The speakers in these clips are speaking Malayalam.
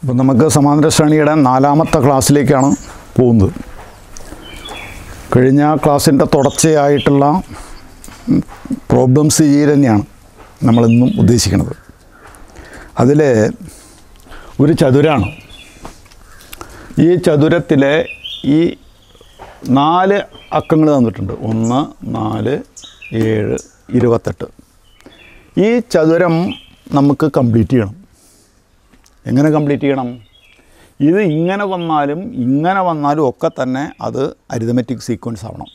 അപ്പം നമുക്ക് സമാന്തര ശ്രേണിയുടെ നാലാമത്തെ ക്ലാസ്സിലേക്കാണ് പോകുന്നത് കഴിഞ്ഞ ക്ലാസ്സിൻ്റെ തുടർച്ചയായിട്ടുള്ള പ്രോബ്ലംസ് ചെയ്യൽ തന്നെയാണ് നമ്മളിന്നും ഉദ്ദേശിക്കുന്നത് അതിൽ ഒരു ചതുരാണ് ഈ ചതുരത്തിലെ ഈ നാല് അക്കങ്ങൾ തന്നിട്ടുണ്ട് ഒന്ന് നാല് ഏഴ് ഇരുപത്തെട്ട് ഈ ചതുരം നമുക്ക് കംപ്ലീറ്റ് ചെയ്യണം എങ്ങനെ കംപ്ലീറ്റ് ചെയ്യണം ഇത് ഇങ്ങനെ വന്നാലും ഇങ്ങനെ വന്നാലും ഒക്കെ തന്നെ അത് അരിതമെറ്റിക് സീക്വൻസ് ആവണം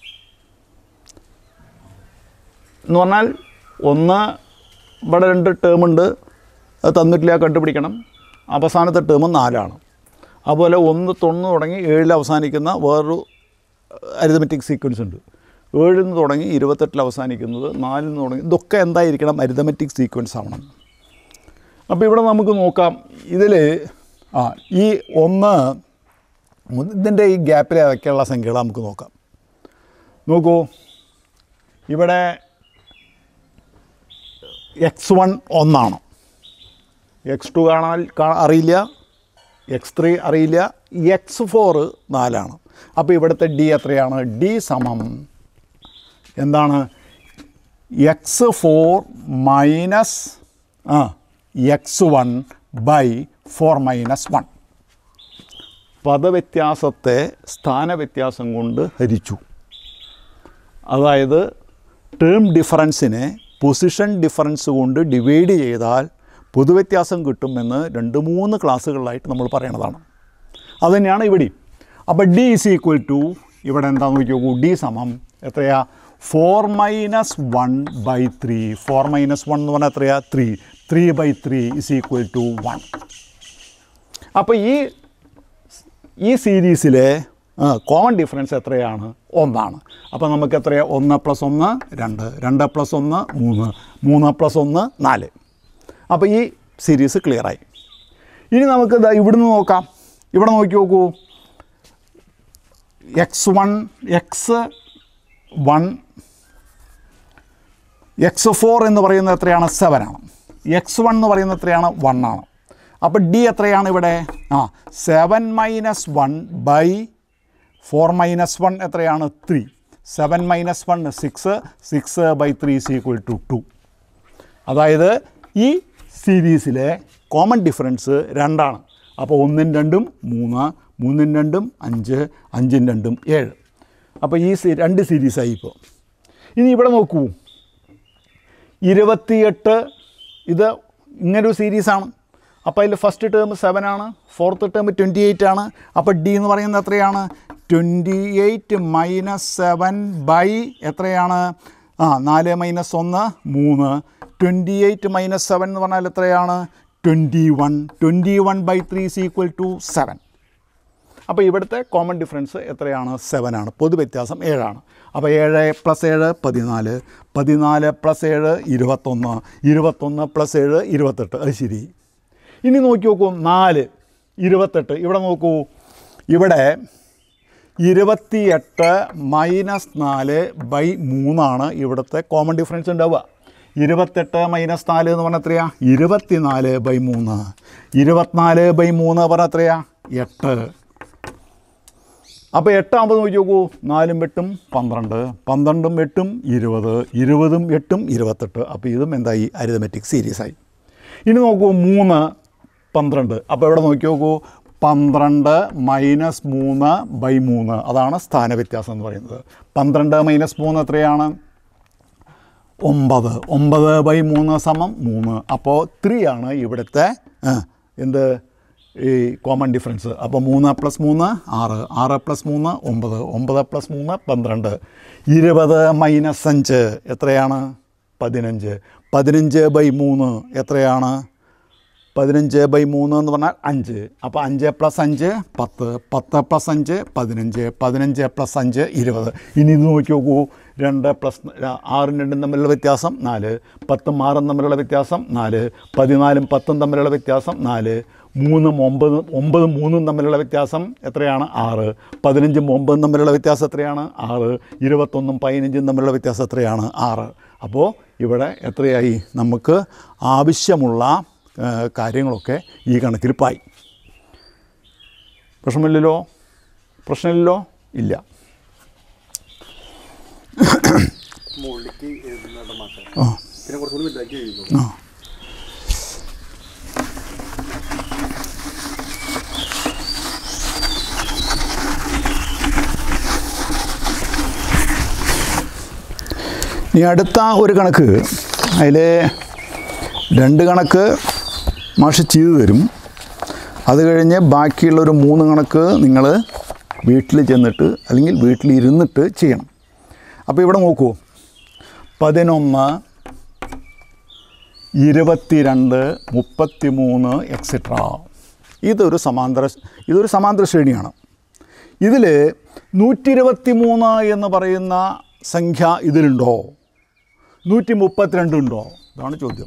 എന്ന് പറഞ്ഞാൽ ഒന്ന് ഇവിടെ രണ്ട് ടേം ഉണ്ട് അത് തന്നിട്ടില്ല കണ്ടുപിടിക്കണം അവസാനത്തെ ടേം നാലാണ് അതുപോലെ ഒന്ന് തൊണ്ണു തുടങ്ങി ഏഴിൽ അവസാനിക്കുന്ന വേറൊരു അരിതമെറ്റിക് സീക്വൻസ് ഉണ്ട് ഏഴിൽ നിന്ന് തുടങ്ങി ഇരുപത്തെട്ടിൽ അവസാനിക്കുന്നത് നാലിൽ നിന്ന് തുടങ്ങി ഇതൊക്കെ എന്തായിരിക്കണം അരിതമെറ്റിക് സീക്വൻസ് ആവണം അപ്പോൾ ഇവിടെ നമുക്ക് നോക്കാം ഇതിൽ ആ ഈ ഒന്ന് ഇതിൻ്റെ ഈ ഗ്യാപ്പിൽ ഏതൊക്കെയുള്ള സംഖ്യകൾ നമുക്ക് നോക്കാം നോക്കൂ ഇവിടെ എക്സ് വൺ ഒന്നാണ് എക്സ് ടു കാണാൻ കാ- അറിയില്ല എക്സ് ത്രീ അറിയില്ല എക്സ് ഫോറ് നാലാണ് അപ്പോൾ ഇവിടുത്തെ ഡി എത്രയാണ് ഡി സമം എന്താണ് x four minus ah x one by four minus one പദവ്യത്യാസത്തെ സ്ഥാനവ്യത്യാസം കൊണ്ട് ഹരിച്ചു അതായത് ടേം ഡിഫറൻസിനെ പൊസിഷൻ ഡിഫറൻസ് കൊണ്ട് ഡിവൈഡ് ചെയ്താൽ പൊതുവ്യത്യാസം കിട്ടുമെന്ന് രണ്ട് മൂന്ന് ക്ലാസ്സുകളിലായിട്ട് നമ്മൾ പറയണതാണ് അതുതന്നെയാണ് ഇവിടെ അപ്പോൾ ഡി ഈസ് ഈക്വൽ ടു ഇവിടെ എന്താണെന്ന് നോക്കി നോക്കൂ ഡി സമം എത്രയാ four minus one by three four minus one എന്ന് പറഞ്ഞാൽ എത്രയാ three three by three is equal to one അപ്പോൾ ഈ ഈ സീരീസിലെ കോമൺ ഡിഫറൻസ് എത്രയാണ് ഒന്നാണ് അപ്പോൾ നമുക്ക് എത്രയാണ് ഒന്ന് പ്ലസ് ഒന്ന് രണ്ട് രണ്ട് പ്ലസ് ഒന്ന് മൂന്ന് മൂന്ന് പ്ലസ് ഒന്ന് നാല് അപ്പോൾ ഈ സീരീസ് ക്ലിയറായി ഇനി നമുക്ക് ദാ ഇവിടുന്ന് നോക്കാം ഇവിടെ നോക്കി നോക്കൂ x one x one x four എന്ന് പറയുന്നത് എത്രയാണ് സെവൻ ആണ് എക്സ് വൺ എന്ന് പറയുന്നത് എത്രയാണ് വൺ ആണ് അപ്പോൾ ഡി എത്രയാണ് ഇവിടെ ah seven minus one by four minus one എത്രയാണ് three seven minus one six six by three is equal to two അതായത് ഈ സീരീസിലെ കോമൺ ഡിഫറൻസ് രണ്ടാണ് അപ്പോൾ ഒന്നും രണ്ടും മൂന്ന് മൂന്നും രണ്ടും അഞ്ച് അഞ്ചും രണ്ടും ഏഴ് അപ്പോൾ ഈ സീ രണ്ട് സീരീസായി ഇപ്പോൾ ഇനി ഇവിടെ നോക്കൂ ഇരുപത്തിയെട്ട് ഇത് ഇങ്ങനൊരു സീരീസാണ് അപ്പോൾ അതിൽ ഫസ്റ്റ് ടേം സെവൻ ആണ് ഫോർത്ത് ടേം ട്വൻറ്റി എയ്റ്റ് ആണ് അപ്പോൾ ഡി എന്ന് പറയുന്നത് എത്രയാണ് twenty eight minus seven by എത്രയാണ് ആ നാല് മൈനസ് ഒന്ന് മൂന്ന് ട്വൻറ്റി എയ്റ്റ് മൈനസ് സെവൻ എന്ന് പറഞ്ഞാൽ എത്രയാണ് twenty one twenty one by three is equal to seven അപ്പോൾ ഇവിടുത്തെ കോമൺ ഡിഫറൻസ് എത്രയാണ് സെവൻ ആണ് പൊതുവ്യത്യാസം ഏഴാണ് അപ്പോൾ ഏഴ് പ്ലസ് ഏഴ് പതിനാല് പതിനാല് പ്ലസ് ഏഴ് ഇരുപത്തൊന്ന് ഇരുപത്തൊന്ന് പ്ലസ് ഏഴ് ഇരുപത്തെട്ട് അത് ശരി ഇനി നോക്കി നോക്കൂ നാല് ഇരുപത്തെട്ട് ഇവിടെ നോക്കൂ ഇവിടെ ഇരുപത്തിയെട്ട് മൈനസ് നാല് ബൈ മൂന്നാണ് ഇവിടുത്തെ കോമൺ ഡിഫറൻസ് ഉണ്ടാവുക ഇരുപത്തെട്ട് മൈനസ് നാല് എന്ന് പറഞ്ഞാൽ എത്രയാ ഇരുപത്തിനാല് ബൈ മൂന്ന് ഇരുപത്തിനാല് ബൈ മൂന്ന് പറഞ്ഞാൽ എത്രയാ എട്ട് അപ്പോൾ എട്ടാകുമ്പോൾ നോക്കി നോക്കൂ നാലും എട്ടും പന്ത്രണ്ട് പന്ത്രണ്ടും എട്ടും ഇരുപത് ഇരുപതും എട്ടും ഇരുപത്തെട്ട് അപ്പോൾ ഇതും എന്തായി അരിതമെറ്റിക് സീരീസായി ഇനി നോക്കൂ മൂന്ന് പന്ത്രണ്ട് അപ്പോൾ ഇവിടെ നോക്കി നോക്കൂ പന്ത്രണ്ട് മൈനസ് മൂന്ന് ബൈ മൂന്ന് അതാണ് സ്ഥാനവ്യത്യാസം എന്ന് പറയുന്നത് പന്ത്രണ്ട് മൈനസ് മൂന്ന് എത്രയാണ് ഒമ്പത് ഒമ്പത് ബൈ മൂന്ന് സമം മൂന്ന് അപ്പോൾ ത്രീ ആണ് ഇവിടുത്തെ ആ, എന്ത് ഈ കോമൺ ഡിഫറൻസ് അപ്പോൾ മൂന്ന് പ്ലസ് മൂന്ന് ആറ് ആറ് പ്ലസ് മൂന്ന് ഒമ്പത് ഒമ്പത് പ്ലസ് മൂന്ന് പന്ത്രണ്ട് ഇരുപത് മൈനസ് അഞ്ച് എത്രയാണ് പതിനഞ്ച് പതിനഞ്ച് ബൈ മൂന്ന് എത്രയാണ് പതിനഞ്ച് ബൈ മൂന്ന് എന്ന് പറഞ്ഞാൽ അഞ്ച് അപ്പോൾ അഞ്ച് പ്ലസ് അഞ്ച് പത്ത് പത്ത് പ്ലസ് അഞ്ച് പതിനഞ്ച് പതിനഞ്ച് പ്ലസ് അഞ്ച് ഇരുപത് ഇനി ഇത് നോക്കി നോക്കൂ രണ്ട് പ്ലസ് ആറും രണ്ടും തമ്മിലുള്ള വ്യത്യാസം നാല് പത്തും ആറും തമ്മിലുള്ള വ്യത്യാസം നാല് പതിനാലും പത്തും തമ്മിലുള്ള വ്യത്യാസം നാല് മൂന്നും ഒമ്പതും ഒമ്പതും മൂന്നും തമ്മിലുള്ള വ്യത്യാസം എത്രയാണ് ആറ് പതിനഞ്ചും ഒമ്പതും തമ്മിലുള്ള വ്യത്യാസം എത്രയാണ് ആറ് ഇരുപത്തൊന്നും പതിനഞ്ചും തമ്മിലുള്ള വ്യത്യാസം എത്രയാണ് ആറ് അപ്പോൾ ഇവിടെ എത്രയായി നമുക്ക് ആവശ്യമുള്ള ആ, കാര്യങ്ങളൊക്കെ ഈ കണക്കിൽ പായി പ്രശ്നമില്ലല്ലോ പ്രശ്നമില്ലല്ലോ ഇല്ല മുകളിലേക്ക് എഴുതുന്ന മാറ്റം ആ പിന്നെ കുറച്ചുകൂടി വലുതാക്കി എഴുതുന്നു ആ ഇനി അടുത്ത ഒരു കണക്ക് അതിൽ രണ്ട് കണക്ക് മാഷ് ചെയ്തു തരും അത് കഴിഞ്ഞ് ബാക്കിയുള്ള ഒരു മൂന്ന് കണക്ക് നിങ്ങൾ വീട്ടിൽ ചെന്നിട്ട് അല്ലെങ്കിൽ വീട്ടിലിരുന്നിട്ട് ചെയ്യണം അപ്പോൾ ഇവിടെ നോക്കൂ പതിനൊന്ന് ഇരുപത്തിരണ്ട് മുപ്പത്തിമൂന്ന് എക്സെട്ര ഇതൊരു സമാന്തര ഇതൊരു സമാന്തര ശ്രേണിയാണ് ഇതിൽ നൂറ്റി ഇരുപത്തി മൂന്ന് എന്ന് പറയുന്ന സംഖ്യ ഇതിലുണ്ടോ നൂറ്റി മുപ്പത്തിരണ്ട് ഉണ്ടോ ഇതാണ് ചോദ്യം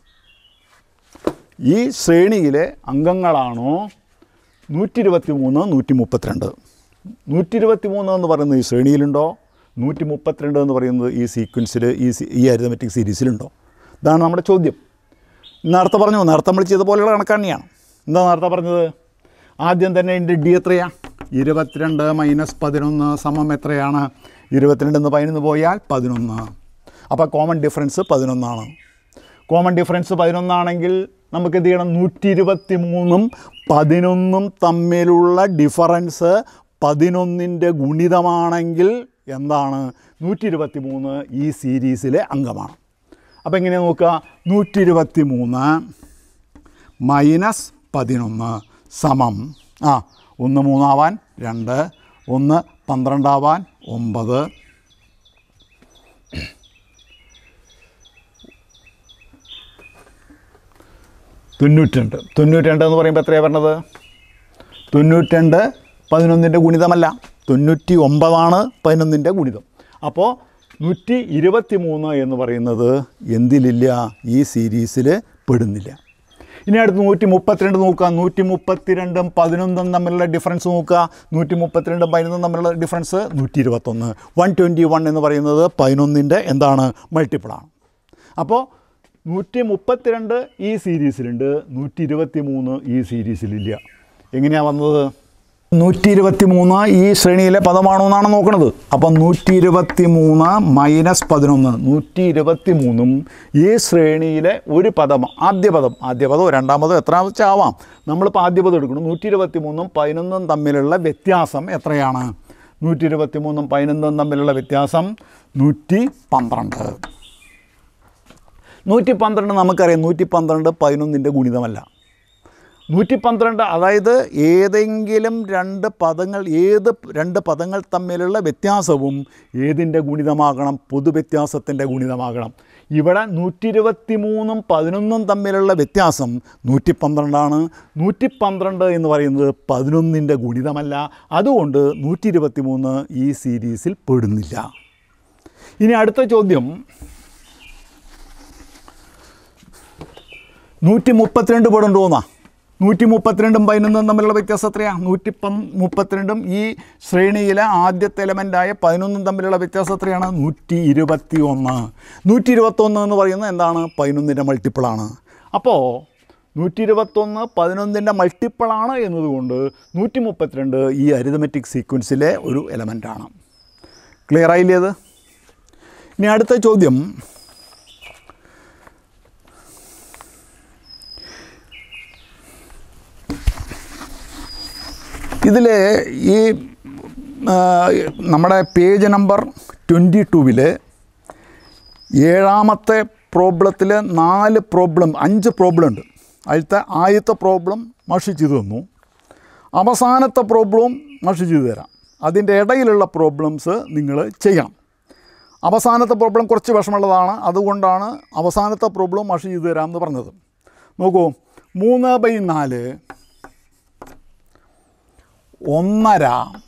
ഈ ശ്രേണിയിലെ അംഗങ്ങളാണോ നൂറ്റി ഇരുപത്തി മൂന്ന് നൂറ്റി മുപ്പത്തിരണ്ട് നൂറ്റി ഇരുപത്തി മൂന്ന് എന്ന് പറയുന്നത് ഈ ശ്രേണിയിലുണ്ടോ നൂറ്റി മുപ്പത്തിരണ്ട് എന്ന് പറയുന്നത് ഈ സീക്വൻസിൽ ഈ സി- ഈ അരിതമെറ്റിക് സീരീസിലുണ്ടോ ഇതാണ് നമ്മുടെ ചോദ്യം നേരത്തെ പറഞ്ഞു നേരത്തെ നമ്മൾ ചെയ്ത പോലെയുള്ള കണക്ക് തന്നെയാണ് എന്താ നേരത്തെ പറഞ്ഞത് ആദ്യം തന്നെ എൻ്റെ ഡി എത്രയാണ് ഇരുപത്തിരണ്ട് മൈനസ് പതിനൊന്ന് സമം എത്രയാണ് ഇരുപത്തിരണ്ടെന്ന് പതിനൊന്ന് പോയാൽ പതിനൊന്ന് അപ്പോൾ കോമൺ ഡിഫറൻസ് പതിനൊന്നാണ് കോമൺ ഡിഫറൻസ് പതിനൊന്നാണെങ്കിൽ നമുക്ക് എന്ത് ചെയ്യണം നൂറ്റി ഇരുപത്തി മൂന്നും പതിനൊന്നും തമ്മിലുള്ള ഡിഫറൻസ് പതിനൊന്നിൻ്റെ ഗുണിതമാണെങ്കിൽ എന്താണ് നൂറ്റി ഇരുപത്തി മൂന്ന് ഈ സീരീസിലെ അംഗമാണ് അപ്പോൾ എങ്ങനെ നോക്കുക നൂറ്റി ഇരുപത്തി മൂന്ന് മൈനസ് പതിനൊന്ന് സമം ആ ഒന്ന് മൂന്നാവാൻ രണ്ട് ഒന്ന് പന്ത്രണ്ടാവാൻ ഒമ്പത് തൊണ്ണൂറ്റിരണ്ട് തൊണ്ണൂറ്റിരണ്ട് എന്ന് പറയുമ്പോൾ എത്രയാണ് പറഞ്ഞത് തൊണ്ണൂറ്റിരണ്ട് പതിനൊന്നിൻ്റെ ഗുണിതമല്ല തൊണ്ണൂറ്റി ഒമ്പതാണ് പതിനൊന്നിൻ്റെ ഗുണിതം അപ്പോൾ നൂറ്റി ഇരുപത്തി മൂന്ന് എന്ന് പറയുന്നത് എന്തിലില്ല ഈ സീരീസിൽ പെടുന്നില്ല ഇനി അടുത്ത് നൂറ്റി മുപ്പത്തിരണ്ട് നോക്കുക നൂറ്റി മുപ്പത്തിരണ്ടും പതിനൊന്നും തമ്മിലുള്ള ഡിഫറൻസ് നോക്കുക നൂറ്റി മുപ്പത്തിരണ്ടും പതിനൊന്നും തമ്മിലുള്ള ഡിഫറൻസ് നൂറ്റി ഇരുപത്തൊന്ന് വൺ ട്വൻറ്റി വൺ എന്ന് പറയുന്നത് പതിനൊന്നിൻ്റെ എന്താണ് മൾട്ടിപ്പിളാണ് അപ്പോൾ നൂറ്റി മുപ്പത്തിരണ്ട് ഈ സീരീസിലുണ്ട് നൂറ്റി ഇരുപത്തി മൂന്ന് ഈ സീരീസിലില്ല എങ്ങനെയാണ് വന്നത് നൂറ്റി ഇരുപത്തി മൂന്ന് ഈ ശ്രേണിയിലെ പദമാണോ എന്നാണ് നോക്കുന്നത് അപ്പം നൂറ്റി ഇരുപത്തി മൂന്ന് മൈനസ് പതിനൊന്ന് നൂറ്റി ഇരുപത്തി മൂന്നും ഈ ശ്രേണിയിലെ ഒരു പദം ആദ്യ പദം ആദ്യ പദമോ രണ്ടാമതോ എത്രാമത് വെച്ചാവാം നമ്മളിപ്പോൾ ആദ്യ പദം എടുക്കണം നൂറ്റി ഇരുപത്തി മൂന്നും പതിനൊന്നും തമ്മിലുള്ള വ്യത്യാസം എത്രയാണ് നൂറ്റി ഇരുപത്തി മൂന്നും പതിനൊന്നും തമ്മിലുള്ള വ്യത്യാസം നൂറ്റി പന്ത്രണ്ട് നൂറ്റി പന്ത്രണ്ട് നമുക്കറിയാം നൂറ്റി പന്ത്രണ്ട് പതിനൊന്നിൻ്റെ ഗുണിതമല്ല നൂറ്റി പന്ത്രണ്ട് അതായത് ഏതെങ്കിലും രണ്ട് പദങ്ങൾ ഏത് രണ്ട് പദങ്ങൾ തമ്മിലുള്ള വ്യത്യാസവും ഏതിൻ്റെ ഗുണിതമാകണം പൊതുവ്യത്യാസത്തിൻ്റെ ഗുണിതമാകണം ഇവിടെ നൂറ്റി ഇരുപത്തി മൂന്നും പതിനൊന്നും തമ്മിലുള്ള വ്യത്യാസം നൂറ്റി പന്ത്രണ്ടാണ് നൂറ്റി പന്ത്രണ്ട് എന്ന് പറയുന്നത് പതിനൊന്നിൻ്റെ ഗുണിതമല്ല അതുകൊണ്ട് നൂറ്റി ഇരുപത്തി മൂന്ന് ഈ സീരീസിൽ പെടുന്നില്ല ഇനി അടുത്ത ചോദ്യം നൂറ്റി മുപ്പത്തിരണ്ട് പെടുണ്ടോന്നാ നൂറ്റി മുപ്പത്തിരണ്ടും പതിനൊന്നും തമ്മിലുള്ള വ്യത്യാസം എത്രയാണ് നൂറ്റി പ മുപ്പത്തിരണ്ടും ഈ ശ്രേണിയിലെ ആദ്യത്തെ എലമെൻ്റായ പതിനൊന്നും തമ്മിലുള്ള വ്യത്യാസം എത്രയാണ് നൂറ്റി ഇരുപത്തി ഒന്ന് നൂറ്റി ഇരുപത്തൊന്ന് എന്ന് പറയുന്നത് എന്താണ് പതിനൊന്നിൻ്റെ മൾട്ടിപ്പിളാണ് അപ്പോൾ നൂറ്റി ഇരുപത്തൊന്ന് പതിനൊന്നിൻ്റെ മൾട്ടിപ്പിളാണ് എന്നതുകൊണ്ട് നൂറ്റി മുപ്പത്തിരണ്ട് ഈ അരിതമെറ്റിക് സീക്വൻസിലെ ഒരു എലമെൻ്റാണ് ക്ലിയർ ആയില്ലേ അത് ഇനി അടുത്ത ചോദ്യം ഇതിൽ ഈ ആ, നമ്മുടെ പേജ് നമ്പർ ട്വൻറ്റി ടൂവിൽ ഏഴാമത്തെ പ്രോബ്ലത്തിൽ നാല് പ്രോബ്ലം അഞ്ച് പ്രോബ്ലം ഉണ്ട് അതിലത്തെ ആദ്യത്തെ പ്രോബ്ലം മഷി ചെയ്തു തന്നു അവസാനത്തെ പ്രോബ്ലവും മഷി ചെയ്തു തരാം അതിൻ്റെ ഇടയിലുള്ള പ്രോബ്ലംസ് നിങ്ങൾ ചെയ്യണം അവസാനത്തെ പ്രോബ്ലം കുറച്ച് വിഷമമുള്ളതാണ് അതുകൊണ്ടാണ് അവസാനത്തെ പ്രോബ്ലം മഷി ചെയ്തു തരാമെന്ന് പറഞ്ഞത് നോക്കൂ മൂന്ന് ബൈ നാല് ഒന്നര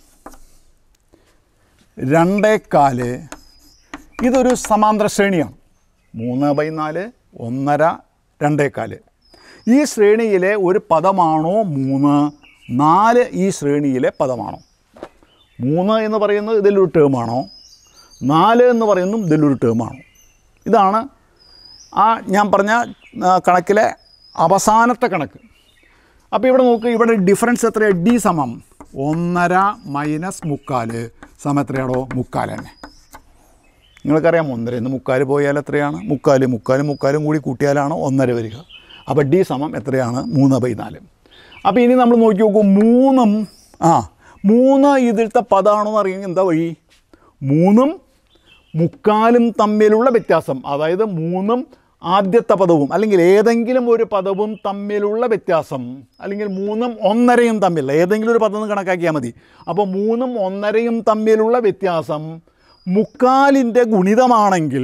രണ്ടേക്കാല് ഇതൊരു സമാന്തര ശ്രേണിയാണ് മൂന്ന് ബൈ നാല് ഒന്നര രണ്ടേക്കാല് ഈ ശ്രേണിയിലെ ഒരു പദമാണോ മൂന്ന് നാല് ഈ ശ്രേണിയിലെ പദമാണോ മൂന്ന് എന്ന് പറയുന്നത് ഇതിലൊരു ടേമാണോ നാല് എന്ന് പറയുന്നതും ഇതിലൊരു ടേമാണോ ഇതാണ് ആ ഞാൻ പറഞ്ഞ ആ, കണക്കിലെ അവസാനത്തെ കണക്ക് അപ്പോൾ ഇവിടെ നോക്ക് ഇവിടെ ഡിഫറൻസ് എത്രയാണ് ഡി സമം ഒന്നര മൈനസ് മുക്കാൽ സമയം എത്രയാണോ മുക്കാൽ തന്നെ നിങ്ങൾക്കറിയാം ഒന്നര ഇന്ന് മുക്കാൽ പോയാൽ എത്രയാണ് മുക്കാൽ മുക്കാലും മുക്കാലും കൂടി കൂട്ടിയാലാണ് ഒന്നര വരിക അപ്പോൾ ഡി സമം എത്രയാണ് മൂന്ന് ബൈ നാല് അപ്പോൾ ഇനി നമ്മൾ നോക്കി നോക്കൂ മൂന്നും ആ മൂന്ന് ഇതിലത്തെ പദമാണെന്ന് അറിയാമെങ്കിൽ എന്താ വഴി മൂന്നും മുക്കാലും തമ്മിലുള്ള വ്യത്യാസം അതായത് മൂന്നും ആദ്യത്തെ പദവും അല്ലെങ്കിൽ ഏതെങ്കിലും ഒരു പദവും തമ്മിലുള്ള വ്യത്യാസം അല്ലെങ്കിൽ മൂന്നും ഒന്നരയും തമ്മിൽ ഏതെങ്കിലും ഒരു പദം എന്ന് കണക്കാക്കിയാൽ മതി അപ്പോൾ മൂന്നും ഒന്നരയും തമ്മിലുള്ള വ്യത്യാസം മുക്കാലിൻ്റെ ഗുണിതമാണെങ്കിൽ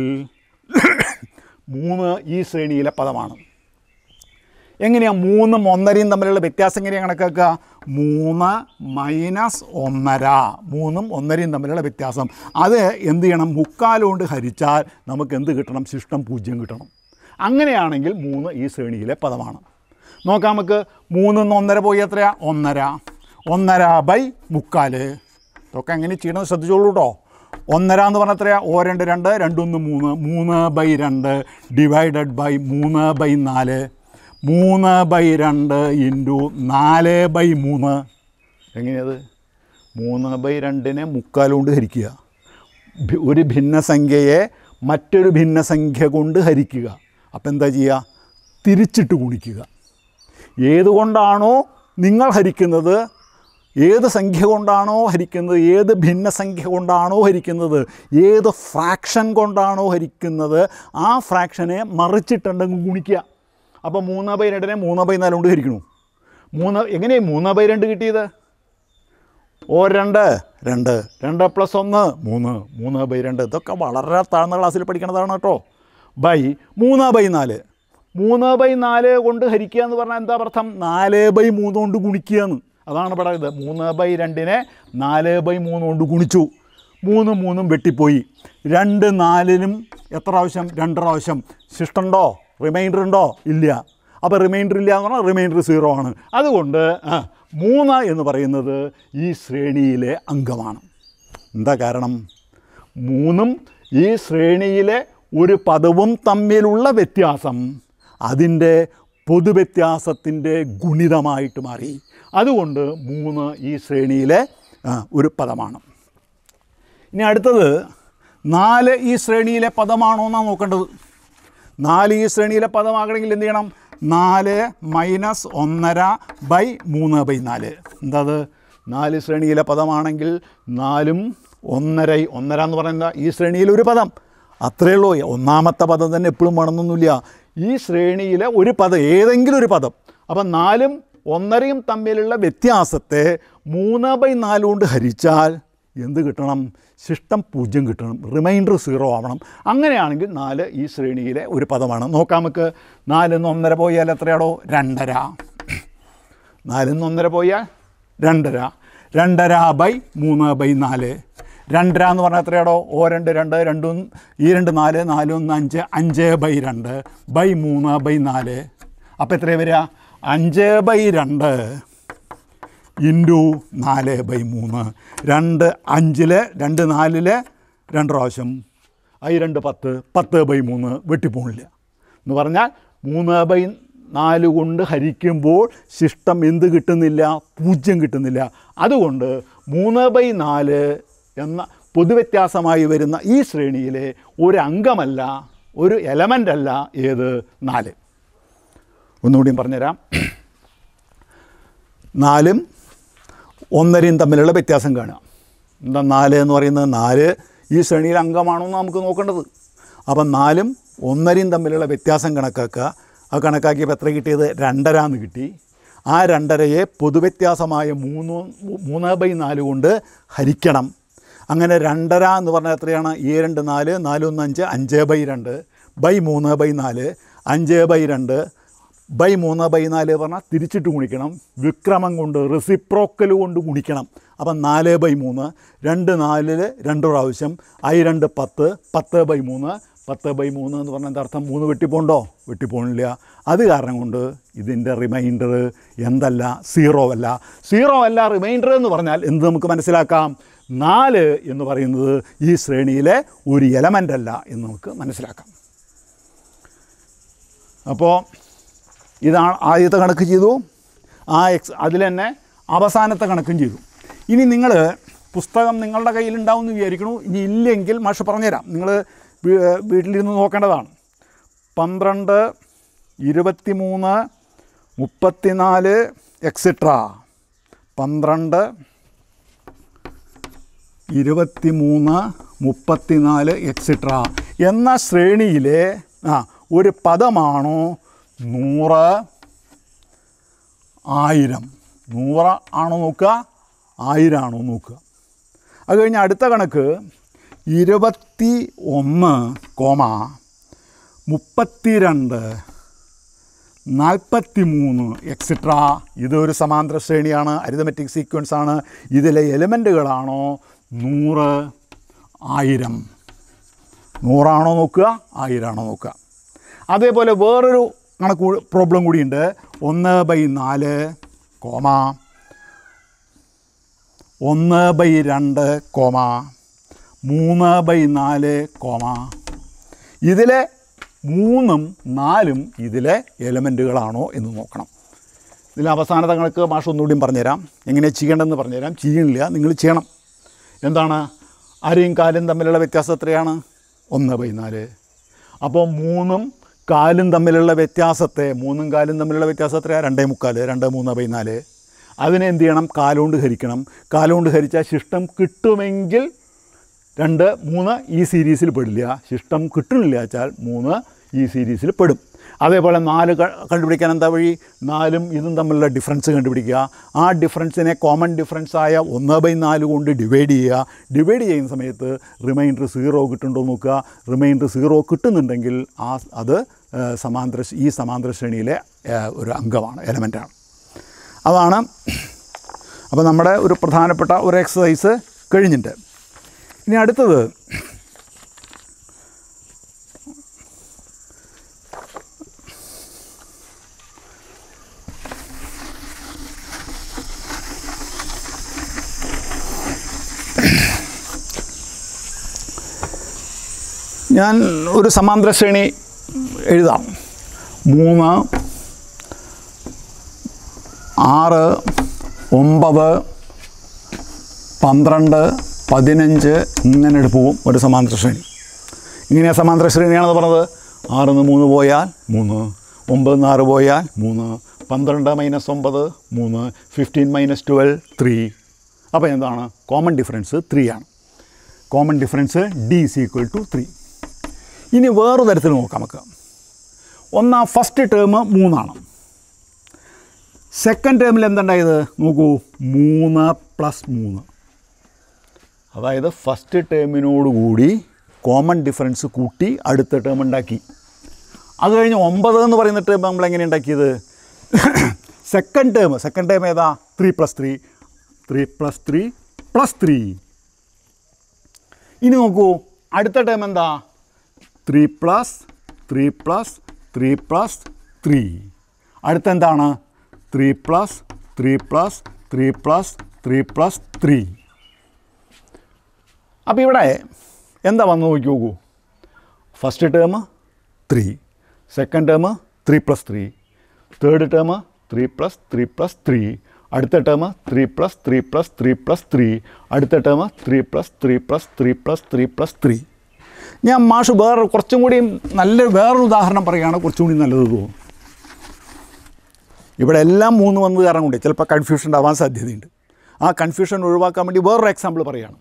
മൂന്ന് ഈ ശ്രേണിയിലെ പദമാണ് എങ്ങനെയാണ് മൂന്നും ഒന്നരയും തമ്മിലുള്ള വ്യത്യാസം എങ്ങനെയാണ് കണക്കാക്കുക മൂന്ന് മൈനസ് ഒന്നര മൂന്നും ഒന്നരയും തമ്മിലുള്ള വ്യത്യാസം അത് എന്ത് ചെയ്യണം മുക്കാലുകൊണ്ട് ഹരിച്ചാൽ നമുക്ക് എന്ത് കിട്ടണം ശിഷ്ടം പൂജ്യം കിട്ടണം അങ്ങനെയാണെങ്കിൽ മൂന്ന് ഈ ശ്രേണിയിലെ പദമാണ് നോക്കാം നമുക്ക് മൂന്നിന്ന് ഒന്നര പോയി എത്രയാ ഒന്നര ഒന്നര ബൈ മുക്കാല് ഇതൊക്കെ എങ്ങനെ ചെയ്യണമെന്ന് ശ്രദ്ധിച്ചോളൂ കേട്ടോ ഒന്നര എന്ന് പറഞ്ഞാൽ എത്രയാ ഓ രണ്ട് രണ്ട് രണ്ടൊന്ന് മൂന്ന് മൂന്ന് ബൈ രണ്ട് ഡിവൈഡഡ് ബൈ മൂന്ന് ബൈ നാല് മൂന്ന് ബൈ രണ്ട് ഇൻറ്റു നാല് ബൈ മൂന്ന് എങ്ങനെയത് മൂന്ന് ബൈ രണ്ടിനെ മുക്കാൽ കൊണ്ട് ഹരിക്കുക ഭി- ഒരു ഭിന്നസംഖ്യയെ മറ്റൊരു ഭിന്നസംഖ്യ കൊണ്ട് ഹരിക്കുക അപ്പം എന്താ ചെയ്യുക തിരിച്ചിട്ട് ഗുണിക്കുക ഏതുകൊണ്ടാണോ നിങ്ങൾ ഹരിക്കുന്നത് ഏത് സംഖ്യ കൊണ്ടാണോ ഹരിക്കുന്നത് ഏത് ഭിന്നസംഖ്യ കൊണ്ടാണോ ഹരിക്കുന്നത് ഏത് ഫ്രാക്ഷൻ കൊണ്ടാണോ ഹരിക്കുന്നത് ആ ഫ്രാക്ഷനെ മറിച്ചിട്ടുണ്ടെങ്കിൽ ഗുണിക്കുക അപ്പോൾ മൂന്ന് ബൈ രണ്ടിനെ മൂന്ന് ബൈ നാല് കൊണ്ട് ഹരിക്കണു മൂന്ന് എങ്ങനെയാണ് മൂന്ന് ബൈ രണ്ട് കിട്ടിയത് ഓ രണ്ട് രണ്ട് രണ്ട് പ്ലസ് ഒന്ന് മൂന്ന് മൂന്ന് ബൈ രണ്ട് ഇതൊക്കെ വളരെ താഴ്ന്ന ക്ലാസ്സിൽ പഠിക്കണതാണ് കേട്ടോ ബൈ മൂന്ന് ബൈ നാല് മൂന്ന് ബൈ നാല് കൊണ്ട് ഹരിക്കുക എന്ന് പറഞ്ഞാൽ എന്താ അർത്ഥം നാല് ബൈ മൂന്ന് കൊണ്ട് ഗുണിക്കുക എന്ന് അതാണ് പറയുന്നത് മൂന്ന് ബൈ രണ്ടിനെ നാല് ബൈ മൂന്ന് കൊണ്ട് ഗുണിച്ചു മൂന്ന് മൂന്നും വെട്ടിപ്പോയി രണ്ട് നാലിനും എത്ര പ്രാവശ്യം രണ്ട് പ്രാവശ്യം ശിഷ്ടമുണ്ടോ റിമൈൻഡർ ഉണ്ടോ ഇല്ല അപ്പോൾ റിമൈൻഡർ ഇല്ല എന്ന് പറഞ്ഞാൽ റിമൈൻഡർ സീറോ ആണ് അതുകൊണ്ട് ആ, മൂന്ന് എന്ന് പറയുന്നത് ഈ ശ്രേണിയിലെ അംഗമാണ് എന്താ കാരണം മൂന്നും ഈ ശ്രേണിയിലെ ഒരു പദവും തമ്മിലുള്ള വ്യത്യാസം അതിൻ്റെ പൊതുവ്യത്യാസത്തിൻ്റെ ഗുണിതമായിട്ട് മാറി അതുകൊണ്ട് മൂന്ന് ഈ ശ്രേണിയിലെ ആ, ഒരു പദമാണ് ഇനി അടുത്തത് നാല് ഈ ശ്രേണിയിലെ പദമാണോ എന്നാണ് നോക്കേണ്ടത് നാല് ഈ ശ്രേണിയിലെ പദമാകണമെങ്കിൽ എന്ത് ചെയ്യണം നാല് മൈനസ് ഒന്നര ബൈ മൂന്ന് ബൈ നാല് എന്താ അത് നാല് ശ്രേണിയിലെ പദമാണെങ്കിൽ നാലും ഒന്നര ഒന്നര എന്ന് പറയുന്നത് ഈ ശ്രേണിയിലെ ഒരു പദം അത്രയേ ഉള്ളൂ ഒന്നാമത്തെ പദം തന്നെ എപ്പോഴും വേണമെന്നൊന്നുമില്ല ഈ ശ്രേണിയിലെ ഒരു പദം ഏതെങ്കിലും ഒരു പദം അപ്പം നാലും ഒന്നരയും തമ്മിലുള്ള വ്യത്യാസത്തെ മൂന്ന് ബൈ നാല് കൊണ്ട് ഹരിച്ചാൽ എന്ത് കിട്ടണം ശിഷ്ടം പൂജ്യം കിട്ടണം റിമൈൻഡർ സീറോ ആവണം അങ്ങനെയാണെങ്കിൽ നാല് ഈ ശ്രേണിയിലെ ഒരു പദമാണ് നോക്കാം നമുക്ക് നാലിന്ന് ഒന്നര പോയാൽ എത്രയാടോ രണ്ടര നാലിന്ന് ഒന്നര പോയാൽ രണ്ടര രണ്ടര ബൈ മൂന്ന് ബൈ നാല് രണ്ടര എന്ന് പറഞ്ഞാൽ എത്രയാടോ ഓ രണ്ട് രണ്ട് രണ്ടും ഈ രണ്ട് നാല് നാലൊന്ന് അഞ്ച് അഞ്ച് ബൈ രണ്ട് ബൈ മൂന്ന് ബൈ നാല് അപ്പോൾ എത്രയാണ് വരിക അഞ്ച് ബൈ രണ്ട് ഇൻറ്റു നാല് ബൈ മൂന്ന് രണ്ട് അഞ്ചില് രണ്ട് നാലില് രണ്ട് പ്രാവശ്യം ഐ രണ്ട് പത്ത് പത്ത് ബൈ മൂന്ന് വെട്ടിപ്പോണില്ല എന്ന് പറഞ്ഞാൽ മൂന്ന് ബൈ നാല് കൊണ്ട് ഹരിക്കുമ്പോൾ ശിഷ്ടം എന്ത് കിട്ടുന്നില്ല പൂജ്യം കിട്ടുന്നില്ല അതുകൊണ്ട് മൂന്ന് ബൈ നാല് എന്ന പൊതുവ്യത്യാസമായി വരുന്ന ഈ ശ്രേണിയിലെ ഒരു അംഗമല്ല ഒരു എലമെൻ്റ് അല്ല ഏത് നാല് ഒന്നുകൂടിയും പറഞ്ഞുതരാം നാലും ഒന്നരയും തമ്മിലുള്ള വ്യത്യാസം കാണുക എന്താ നാല് എന്ന് പറയുന്നത് നാല് ഈ ശ്രേണിയിൽ അംഗമാണോ എന്ന് നമുക്ക് നോക്കേണ്ടത് അപ്പം നാലും ഒന്നരയും തമ്മിലുള്ള വ്യത്യാസം കണക്കാക്കുക അത് കണക്കാക്കിയപ്പോൾ എത്ര കിട്ടിയത് രണ്ടര എന്ന് കിട്ടി ആ രണ്ടരയെ പൊതുവ്യത്യാസമായ മൂന്ന് മൂന്ന് ബൈ നാല് കൊണ്ട് ഹരിക്കണം അങ്ങനെ രണ്ടര എന്ന് പറഞ്ഞാൽ എത്രയാണ് ഈ രണ്ട് നാല് നാലൊന്ന് അഞ്ച് അഞ്ച് ബൈ രണ്ട് ബൈ മൂന്ന് ബൈ നാല് അഞ്ച് ബൈ രണ്ട് ബൈ മൂന്ന് ബൈ നാല് പറഞ്ഞാൽ തിരിച്ചിട്ട് ഗുണിക്കണം വിക്രമം കൊണ്ട് റെസിപ്രോക്കൽ കൊണ്ട് ഗുണിക്കണം അപ്പം നാല് ബൈ മൂന്ന് രണ്ട് നാലിൽ രണ്ട് പ്രാവശ്യം ഐ രണ്ട് പത്ത് പത്ത് ബൈ മൂന്ന് പത്ത് ബൈ മൂന്ന് എന്ന് പറഞ്ഞാൽ എന്താ അർത്ഥം മൂന്ന് വെട്ടിപ്പോണ്ടോ വെട്ടിപ്പോണില്ല അത് കാരണം കൊണ്ട് ഇതിൻ്റെ റിമൈൻഡർ എന്തല്ല സീറോ അല്ല സീറോ അല്ല റിമൈൻഡർ എന്ന് പറഞ്ഞാൽ എന്ത് നമുക്ക് മനസ്സിലാക്കാം നാല് എന്ന് പറയുന്നത് ഈ ശ്രേണിയിലെ ഒരു എലമെൻ്റ് അല്ല എന്ന് നമുക്ക് മനസ്സിലാക്കാം അപ്പോൾ ഇതാണ് ആദ്യത്തെ കണക്ക് ചെയ്തു ആ എക്സ് അതിൽ തന്നെ അവസാനത്തെ കണക്കും ചെയ്തു ഇനി നിങ്ങൾ പുസ്തകം നിങ്ങളുടെ കയ്യിലുണ്ടാവും എന്ന് വിചാരിക്കണു ഇനി ഇല്ലെങ്കിൽ മാഷ് പറഞ്ഞുതരാം നിങ്ങൾ വീട്ടിലിരുന്ന് നോക്കേണ്ടതാണ് പന്ത്രണ്ട് ഇരുപത്തി മൂന്ന് മുപ്പത്തിനാല് എക്സിട്ര പന്ത്രണ്ട് ഇരുപത്തി മൂന്ന് മുപ്പത്തിനാല് എക്സിട്ര എന്ന ശ്രേണിയിലെ ആ ഒരു പദമാണോ നൂറ് ആയിരം നൂറ് ആണോ നോക്കുക ആയിരം ആണോ നോക്കുക അത് കഴിഞ്ഞ് അടുത്ത കണക്ക് ഇരുപത്തി ഒന്ന് കോമ മുപ്പത്തിരണ്ട് നാൽപ്പത്തി മൂന്ന് എക്സിട്ര ഇതൊരു സമാന്തര ശ്രേണിയാണ് അരിതമെറ്റിക് സീക്വൻസ് ആണ് ഇതിലെ എലിമെൻറ്റുകളാണോ നൂറ് ആയിരം നൂറാണോ നോക്കുക ആയിരമാണോ നോക്കുക അതേപോലെ വേറൊരു കണക്ക് പ്രോബ്ലം കൂടിയുണ്ട് ഒന്ന് ബൈ നാല് കോമ ഒന്ന് ബൈ രണ്ട് കോമ മൂന്ന് ബൈ നാല് കോമ ഇതിലെ മൂന്നും നാലും ഇതിലെ എലമെൻറ്റുകളാണോ എന്ന് നോക്കണം ഇതിൽ അവസാനത്തെ കണക്ക് മാഷ് ഒന്നുകൂടിയും പറഞ്ഞുതരാം എങ്ങനെ ചെയ്യേണ്ടതെന്ന് പറഞ്ഞുതരാം ചെയ്യണില്ല നിങ്ങൾ ചെയ്യണം എന്താണ് അരയും കാലും തമ്മിലുള്ള വ്യത്യാസം എത്രയാണ് ഒന്ന് ബൈ നാല് അപ്പോൾ മൂന്നും കാലും തമ്മിലുള്ള വ്യത്യാസത്തെ മൂന്നും കാലും തമ്മിലുള്ള വ്യത്യാസം എത്രയാണ് രണ്ടേ മുക്കാൽ രണ്ട് മൂന്ന് ബൈ നാല് അതിനെ എന്ത് ചെയ്യണം കാലുകൊണ്ട് ഹരിക്കണം കാലുകൊണ്ട് ഹരിച്ചാൽ ശിഷ്ടം കിട്ടുമെങ്കിൽ രണ്ട് മൂന്ന് ഈ സീരീസിൽ പെടില്ല ശിഷ്ടം കിട്ടണില്ല വെച്ചാൽ മൂന്ന് ഈ സീരീസിൽ പെടും അതേപോലെ നാല് ക- കണ്ടുപിടിക്കാൻ എന്താ വഴി നാലും ഇതും തമ്മിലുള്ള ഡിഫറൻസ് കണ്ടുപിടിക്കുക ആ ഡിഫറൻസിനെ കോമൺ ഡിഫറൻസ് ആയ ഒന്ന് ബൈ നാല് കൊണ്ട് ഡിവൈഡ് ചെയ്യുക ഡിവൈഡ് ചെയ്യുന്ന സമയത്ത് റിമൈൻഡർ സീറോ കിട്ടുന്നുണ്ടോ എന്ന് നോക്കുക റിമൈൻഡർ സീറോ കിട്ടുന്നുണ്ടെങ്കിൽ ആ അത് ആ, സമാന്തര ഈ സമാന്തര ശ്രേണിയിലെ ആ, ഒരു അംഗമാണ് എലമെൻറ്റാണ് അതാണ് അപ്പോൾ നമ്മുടെ ഒരു പ്രധാനപ്പെട്ട ഒരു എക്സസൈസ് കഴിഞ്ഞിട്ട് ഇനി അടുത്തത് ഞാൻ ഒരു സമാന്തര ശ്രേണി എഴുതാം മൂന്ന് ആറ് ഒമ്പത് പന്ത്രണ്ട് പതിനഞ്ച് ഇങ്ങനെ എടുത്ത് പോവും ഒരു സമാന്തര ശ്രേണി ഇങ്ങനെ സമാന്തര ശ്രേണിയാണെന്ന് പറഞ്ഞത് ആറിന്ന് മൂന്ന് പോയാൽ മൂന്ന് ഒമ്പത് നിന്ന് ആറ് പോയാൽ മൂന്ന് പന്ത്രണ്ട് മൈനസ് ഒമ്പത് മൂന്ന് ഫിഫ്റ്റീൻ മൈനസ് ട്വൽവ് ത്രീ അപ്പോൾ എന്താണ് കോമൺ ഡിഫറൻസ് ത്രീ ആണ് common difference d is equal to three ഇനി വേറൊരു തരത്തിൽ നോക്കാം നമുക്ക് ഒന്നാം ഫസ്റ്റ് ടേം മൂന്നാണ് സെക്കൻഡ് ടേമിൽ എന്തുണ്ടായത് നോക്കൂ മൂന്ന് പ്ലസ് മൂന്ന് അതായത് ഫസ്റ്റ് ടേമിനോടുകൂടി കോമൺ ഡിഫറൻസ് കൂട്ടി അടുത്ത ടേം ഉണ്ടാക്കി അത് കഴിഞ്ഞ് ഒമ്പത് എന്ന് പറയുന്ന ടേം നമ്മൾ എങ്ങനെ ഉണ്ടാക്കിയത് സെക്കൻഡ് ടേം സെക്കൻഡ് ടേം ഏതാ three plus three three plus three plus three ഇനി നോക്കൂ അടുത്ത ടേം എന്താ three plus three plus three plus three അടുത്ത എന്താണ് three plus three plus three plus three plus three അപ്പോൾ ഇവിടെ എന്താ വന്ന് നോക്കി നോക്കൂ first term three second term three plus three third term three plus three plus three അടുത്ത term three plus three plus three plus three അടുത്ത term three plus three plus three plus three plus three ഞാൻ മാഷ് വേറെ കുറച്ചും കൂടി നല്ല വേറൊരു ഉദാഹരണം പറയുകയാണ് കുറച്ചും കൂടി നല്ലത് തോന്നും ഇവിടെ എല്ലാം മൂന്ന് വന്നത് കാരണം കൊണ്ട് ചിലപ്പോൾ കൺഫ്യൂഷൻ ഉണ്ടാവാൻ സാധ്യതയുണ്ട് ആ കൺഫ്യൂഷൻ ഒഴിവാക്കാൻ വേണ്ടി വേറൊരു എക്സാമ്പിൾ പറയുകയാണ്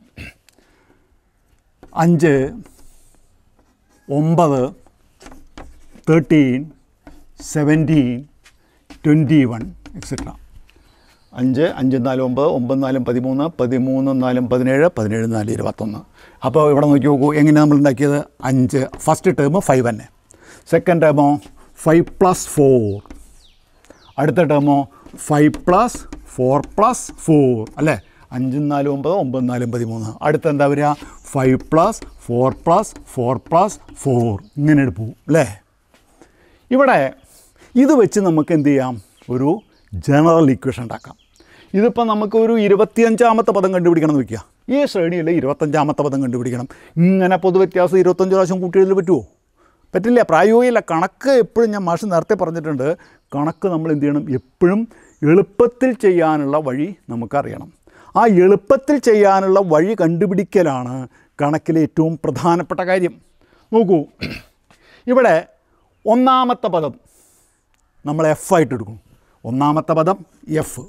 അഞ്ച് ഒമ്പത് thirteen seventeen twenty one etcetera അഞ്ച് അഞ്ച് നാല് ഒമ്പത് ഒമ്പത് നാലും പതിമൂന്ന് പതിമൂന്ന് നാലും പതിനേഴ് പതിനേഴ് നാല് ഇരുപത്തൊന്ന് അപ്പോൾ ഇവിടെ നോക്കി നോക്കൂ എങ്ങനെ നമ്മൾ ഉണ്ടാക്കിയത് അഞ്ച് ഫസ്റ്റ് ടേം ഫൈവ് തന്നെ സെക്കൻഡ് ടേമോ ഫൈവ് പ്ലസ് ഫോർ അടുത്ത ടേമോ five plus four plus four അല്ലേ അഞ്ചും നാലും ഒമ്പത് ഒമ്പത് നാലും പതിമൂന്ന് അടുത്ത എന്താ വരിക five plus four plus four plus four ഇങ്ങനെ എടുപ്പു അല്ലേ ഇവിടെ ഇത് വെച്ച് നമുക്ക് എന്ത് ചെയ്യാം ഒരു ജനറൽ ഇക്വേഷൻ ഉണ്ടാക്കാം ഇതിപ്പോൾ നമുക്ക് ഒരു ഇരുപത്തിയഞ്ചാമത്തെ പദം കണ്ടുപിടിക്കണം എന്ന് വയ്ക്കുക ഈ ശ്രേണിയിൽ ഇരുപത്തഞ്ചാമത്തെ പദം കണ്ടുപിടിക്കണം ഇങ്ങനെ പൊതുവ്യത്യാസം ഇരുപത്തഞ്ച് പ്രാവശ്യം കൂട്ടിയെഴുതി പറ്റുമോ പറ്റില്ല പ്രായോഗികമല്ല കണക്ക് എപ്പോഴും ഞാൻ മാഷ് നേരത്തെ പറഞ്ഞിട്ടുണ്ട് കണക്ക് നമ്മൾ എന്ത് ചെയ്യണം എപ്പോഴും എളുപ്പത്തിൽ ചെയ്യാനുള്ള വഴി നമുക്കറിയണം ആ എളുപ്പത്തിൽ ചെയ്യാനുള്ള വഴി കണ്ടുപിടിക്കലാണ് കണക്കിലെ ഏറ്റവും പ്രധാനപ്പെട്ട കാര്യം നോക്കൂ ഇവിടെ ഒന്നാമത്തെ പദം നമ്മൾ എഫ് ആയിട്ട് എടുക്കും ഒന്നാമത്തെ പദം എഫ്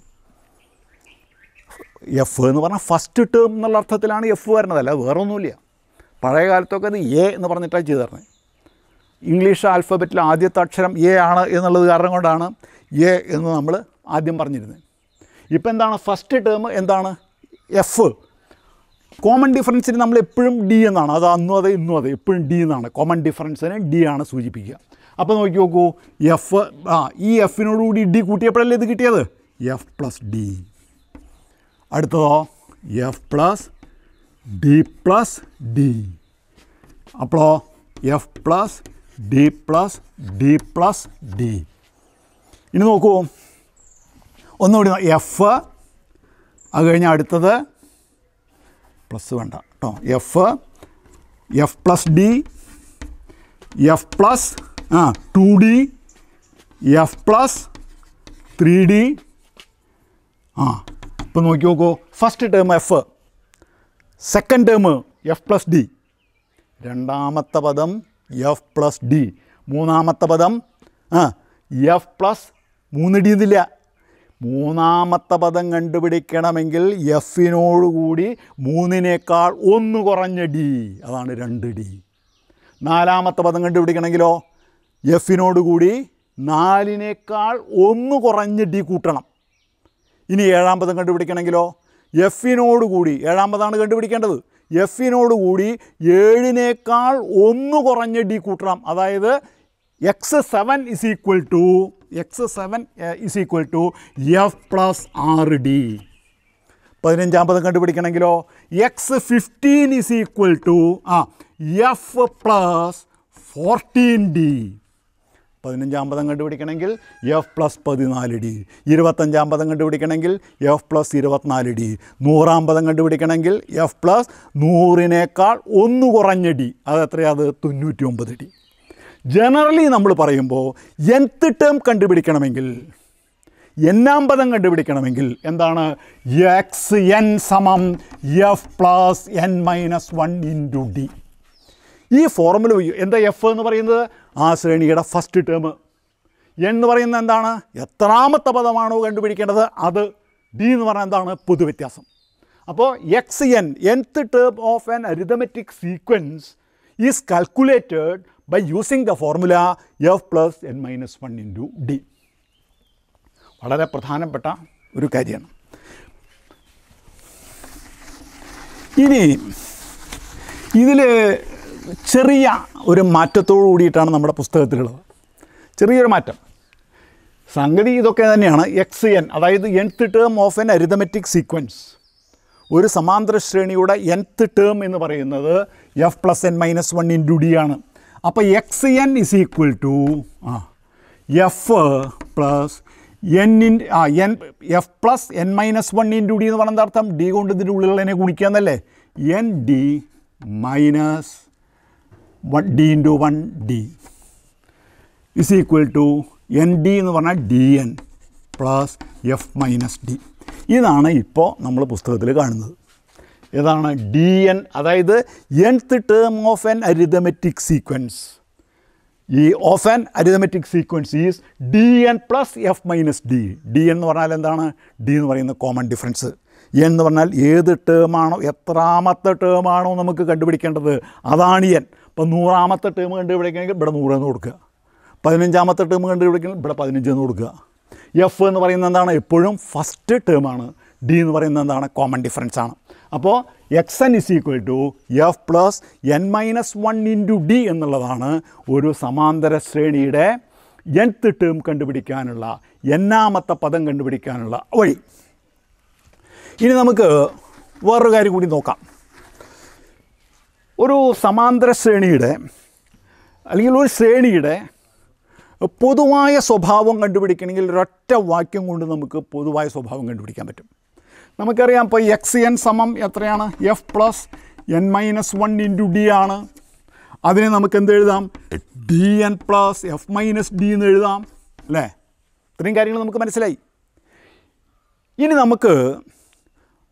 എഫ് എന്ന് പറഞ്ഞാൽ ഫസ്റ്റ് ടേം എന്നുള്ള അർത്ഥത്തിലാണ് എഫ് വരുന്നത് അല്ല വേറെ ഒന്നുമില്ല പഴയ കാലത്തൊക്കെ അത് എ എന്ന് പറഞ്ഞിട്ടാണ് ചെയ്തു തരുന്നത് ഇംഗ്ലീഷ് ആൽഫബറ്റിൽ ആദ്യത്തെ അക്ഷരം എ ആണ് എന്നുള്ളത് കാരണം കൊണ്ടാണ് എ എന്ന് നമ്മൾ ആദ്യം പറഞ്ഞിരുന്നത് ഇപ്പം എന്താണ് ഫസ്റ്റ് ടേം എന്താണ് എഫ് കോമൺ ഡിഫറൻസിന് നമ്മൾ എപ്പോഴും ഡി എന്നാണ് അത് അന്നും അതെ ഇന്നും അതെ എപ്പോഴും ഡി എന്നാണ് കോമൺ ഡിഫറൻസിന് ഡി ആണ് സൂചിപ്പിക്കുക അപ്പോൾ നോക്കി നോക്കൂ എഫ് ആ ഈ എഫിനോടുകൂടി ഡി കൂട്ടിയപ്പോഴല്ലേ ഇത് കിട്ടിയത് എഫ് പ്ലസ് ഡി അടുത്തതോ f plus d plus d അപ്പോഴോ f plus d plus d plus d ഇനി നോക്കൂ ഒന്നുകൂടി എഫ് അത് കഴിഞ്ഞ് അടുത്തത് പ്ലസ് വേണ്ട കേട്ടോ f f plus d f plus ah two d f plus three d ആ ഇപ്പം നോക്കി നോക്കൂ first term f second term f plus d രണ്ടാമത്തെ പദം എഫ് പ്ലസ് ഡി മൂന്നാമത്തെ പദം ആ എഫ് പ്ലസ് മൂന്ന് ഡി എന്നില്ല മൂന്നാമത്തെ പദം കണ്ടുപിടിക്കണമെങ്കിൽ എഫിനോടുകൂടി മൂന്നിനേക്കാൾ ഒന്ന് കുറഞ്ഞ ഡി അതാണ് രണ്ട് ഡി നാലാമത്തെ പദം കണ്ടുപിടിക്കണമെങ്കിലോ എഫിനോടുകൂടി നാലിനേക്കാൾ ഒന്ന് കുറഞ്ഞ ഡി കൂട്ടണം ഇനി ഏഴാം പദം കണ്ടുപിടിക്കണമെങ്കിലോ എഫിനോട് കൂടി ഏഴാം പദമാണ് കണ്ടുപിടിക്കേണ്ടത് എഫിനോട് കൂടി ഏഴിനേക്കാൾ ഒന്ന് കുറഞ്ഞ ഡി കൂട്ടണം അതായത് x seven is equal to x seven is equal to f plus ആറ് ഡി പതിനഞ്ചാം പദം കണ്ടുപിടിക്കണമെങ്കിലോ x fifteen is equal to ah f plus fourteen d പതിനഞ്ചാം പദം കണ്ടുപിടിക്കണമെങ്കിൽ എഫ് പ്ലസ് പതിനാല് ഡി ഇരുപത്തഞ്ചാം പദം കണ്ടുപിടിക്കണമെങ്കിൽ എഫ് പ്ലസ് ഇരുപത്തിനാല് ഡി നൂറാം പദം കണ്ടുപിടിക്കണമെങ്കിൽ എഫ് പ്ലസ് നൂറിനേക്കാൾ ഒന്ന് കുറഞ്ഞ ഡി അത് എത്രയാണ് തൊണ്ണൂറ്റി ഒമ്പത് ഡി ജനറലി നമ്മൾ പറയുമ്പോൾ എന്ത് ടേം കണ്ടുപിടിക്കണമെങ്കിൽ എന്നാം പദം കണ്ടുപിടിക്കണമെങ്കിൽ എന്താണ് എക്സ് എൻ സമം f plus n minus one into d ഈ ഫോർമുല ഉപയോഗി- എന്താ എഫ് എന്ന് പറയുന്നത് ആ ശ്രേണിയുടെ ഫസ്റ്റ് ടേം എന്ന് പറയുന്നത് എന്താണ് എത്രാമത്തെ പദമാണോ കണ്ടുപിടിക്കേണ്ടത് അത് ഡി എന്ന് പറഞ്ഞാൽ എന്താണ് പൊതുവ്യത്യാസം അപ്പോൾ x n nth term of an arithmetic sequence is calculated by using the formula f plus n minus one into d വളരെ പ്രധാനപ്പെട്ട ഒരു കാര്യമാണ് ഇനി ഇതിൽ ചെറിയ ഒരു മാറ്റത്തോടു കൂടിയിട്ടാണ് നമ്മുടെ പുസ്തകത്തിലുള്ളത് ചെറിയൊരു മാറ്റം സംഗതി ഇതൊക്കെ തന്നെയാണ് എക്സ് എൻ അതായത് nth term of an arithmetic sequence ഒരു സമാന്തര ശ്രേണിയുടെ എൻത്ത് ടേം എന്ന് പറയുന്നത് f plus n minus one into d ആണ് അപ്പോൾ x n is equal to ah f plus n in ah n f plus n minus one into d എന്ന് പറയുന്നത് അർത്ഥം ഡി കൊണ്ട് ഇതിൻ്റെ ഉള്ളിലുള്ളതിനെ ഗുണിക്കുക എന്നല്ലേ n d minus one d into one d is equal to n D എന്ന് പറഞ്ഞാൽ d n plus f minus d ഇതാണ് ഇപ്പോൾ നമ്മൾ പുസ്തകത്തിൽ കാണുന്നത് ഏതാണ് ഡി എൻ അതായത് nth term of an arithmetic sequence ഈ of an arithmetic sequence is d n plus f minus d d എന്ന് പറഞ്ഞാൽ എന്താണ് ഡി എന്ന് പറയുന്ന കോമൺ ഡിഫറൻസ് എൻ എന്ന് പറഞ്ഞാൽ ഏത് ടേമാണോ എത്രാമത്തെ ടേമാണോ നമുക്ക് കണ്ടുപിടിക്കേണ്ടത് അതാണ് എൻ ഇപ്പം നൂറാമത്തെ ടേം കണ്ടുപിടിക്കണമെങ്കിൽ ഇവിടെ നൂറെന്ന് കൊടുക്കുക പതിനഞ്ചാമത്തെ ടേം കണ്ടുപിടിക്കണമെങ്കിൽ ഇവിടെ പതിനഞ്ച് എന്ന് കൊടുക്കുക എഫ് എന്ന് പറയുന്നത് എന്താണ് എപ്പോഴും ഫസ്റ്റ് ടേമാണ് ഡി എന്ന് പറയുന്നത് എന്താണ് കോമൺ ഡിഫറൻസ് ആണ് അപ്പോൾ x n is equal to f plus n minus one into d എന്നുള്ളതാണ് ഒരു സമാന്തര ശ്രേണിയുടെ എൻത്ത് ടേം കണ്ടുപിടിക്കാനുള്ള എന്നാമത്തെ പദം കണ്ടുപിടിക്കാനുള്ള വഴി ഇനി നമുക്ക് വേറൊരു കാര്യം കൂടി നോക്കാം ഒരു സമാന്തര ശ്രേണിയുടെ അല്ലെങ്കിൽ ഒരു ശ്രേണിയുടെ പൊതുവായ സ്വഭാവം കണ്ടുപിടിക്കണമെങ്കിൽ ഒരൊറ്റ വാക്യം കൊണ്ട് നമുക്ക് പൊതുവായ സ്വഭാവം കണ്ടുപിടിക്കാൻ പറ്റും നമുക്കറിയാം ഇപ്പോൾ എക്സ് എൻ സമം എത്രയാണ് f plus n minus one into d ആണ് അതിനെ നമുക്ക് എന്ത് എഴുതാം d n plus f minus d എന്ന് എഴുതാം അല്ലേ ഇത്രയും കാര്യങ്ങൾ നമുക്ക് മനസ്സിലായി ഇനി നമുക്ക്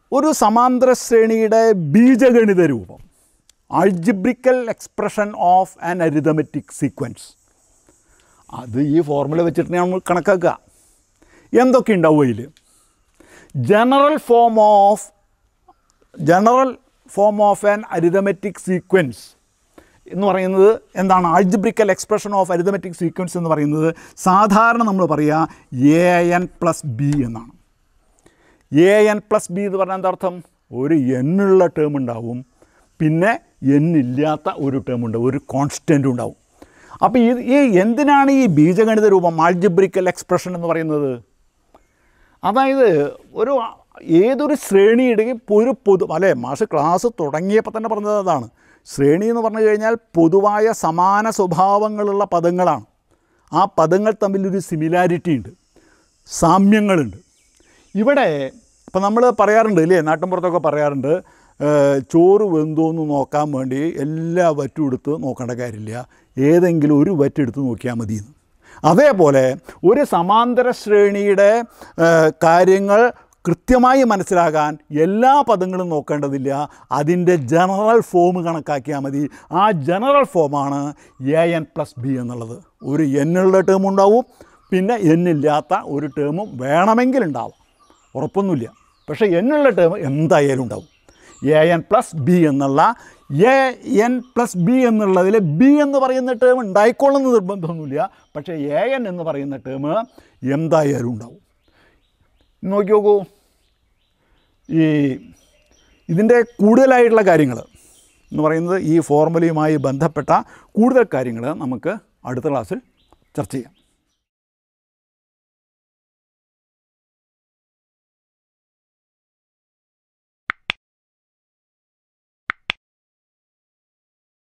ഒരു സമാന്തര ശ്രേണിയുടെ ബീജഗണിത രൂപം algebraic expression of an arithmetic sequence അത് ഈ ഫോർമുല വെച്ചിട്ട് നമ്മൾ കണക്കാക്കുക എന്തൊക്കെ ഉണ്ടാവും അതിൽ general form of general form of an arithmetic sequence എന്ന് പറയുന്നത് എന്താണ് algebraic expression of arithmetic sequence എന്ന് പറയുന്നത് സാധാരണ നമ്മൾ പറയുക എ എൻ പ്ലസ് ബി എന്നാണ് എ എൻ പ്ലസ് ബി എന്ന് പറഞ്ഞാൽ എന്താ അർത്ഥം ഒരു എണ്ണുള്ള ടേം ഉണ്ടാവും പിന്നെ എന്നില്ലാത്ത ഒരു ടേം ഉണ്ടാവും ഒരു കോൺസ്റ്റൻ്റ് ഉണ്ടാവും അപ്പോൾ ഈ ഈ എന്തിനാണ് ഈ ബീജഗണിത രൂപം ആൾജിബ്രിക്കൽ എക്സ്പ്രഷൻ എന്ന് പറയുന്നത് അതായത് ഒരു ഏതൊരു ശ്രേണിയുടെയും ഒരു പൊതു അല്ലേ മാഷ് ക്ലാസ് തുടങ്ങിയപ്പോൾ തന്നെ പറഞ്ഞത് അതാണ് ശ്രേണി എന്ന് പറഞ്ഞു കഴിഞ്ഞാൽ പൊതുവായ സമാന സ്വഭാവങ്ങളുള്ള പദങ്ങളാണ് ആ പദങ്ങൾ തമ്മിലൊരു സിമിലാരിറ്റി ഉണ്ട് സാമ്യങ്ങളുണ്ട് ഇവിടെ ഇപ്പം നമ്മൾ പറയാറുണ്ട് ഇല്ലേ നാട്ടിൻപുറത്തൊക്കെ പറയാറുണ്ട് ഏഹ്, ചോറ് വെന്തോന്ന് നോക്കാൻ വേണ്ടി എല്ലാ വറ്റും എടുത്ത് നോക്കേണ്ട കാര്യമില്ല ഏതെങ്കിലും ഒരു വറ്റെടുത്ത് നോക്കിയാൽ മതി എന്ന് അതേപോലെ ഒരു സമാന്തര ശ്രേണിയുടെ ഏഹ്, കാര്യങ്ങൾ കൃത്യമായി മനസ്സിലാകാൻ എല്ലാ പദങ്ങളും നോക്കേണ്ടതില്ല അതിൻ്റെ ജനറൽ ഫോം കണക്കാക്കിയാൽ മതി ആ ജനറൽ ഫോമാണ് എ എൻ പ്ലസ് ബി എന്നുള്ളത് ഒരു എന്നുള്ള ടേം ഉണ്ടാവും പിന്നെ എന്നില്ലാത്ത ഒരു ടേമും വേണമെങ്കിൽ ഉണ്ടാവും ഉറപ്പൊന്നുമില്ല പക്ഷേ എന്നുള്ള ടേം എന്തായാലും ഉണ്ടാവും എ എൻ പ്ലസ് ബി എന്നുള്ള എ എൻ പ്ലസ് ബി എന്നുള്ളതിൽ ബി എന്ന് പറയുന്ന ടേം ഉണ്ടായിക്കൊള്ളുന്ന നിർബന്ധമൊന്നുമില്ല പക്ഷേ എ എൻ എന്ന് പറയുന്ന ടേം എന്തായാലും ഉണ്ടാവും നോക്കി നോക്കൂ ഈ ഇതിൻ്റെ കൂടുതലായിട്ടുള്ള കാര്യങ്ങൾ എന്ന് പറയുന്നത് ഈ ഫോർമുലയുമായി ബന്ധപ്പെട്ട കൂടുതൽ കാര്യങ്ങൾ നമുക്ക് അടുത്ത ക്ലാസ്സിൽ ചർച്ച ചെയ്യാം